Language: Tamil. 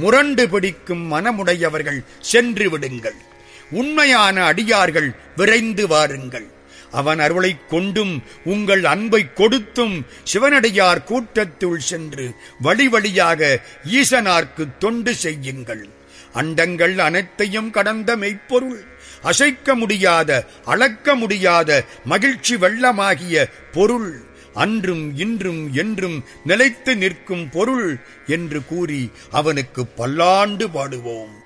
முரண்டு பிடிக்கும் மனமுடையவர்கள் சென்று விடுங்கள் உண்மையான அடியார்கள் விரைந்து வாருங்கள் அவன் அருளைக் கொண்டும் உங்கள் அன்பை கொடுத்தும் சிவனடியார் கூட்டத்துள் சென்று வழி வழியாக ஈசனார்க்கு தொண்டு செய்யுங்கள் அண்டங்கள் அனைத்தையும் கடந்த மெய்ப்பொருள் அசைக்க முடியாத அளக்க முடியாத மகிழ்ச்சி வெள்ளமாகிய பொருள் அன்றும் இன்றும் என்றும் நிலைத்து நிற்கும் பொருள் என்று கூறி அவனுக்கு பல்லாண்டு பாடுவோம்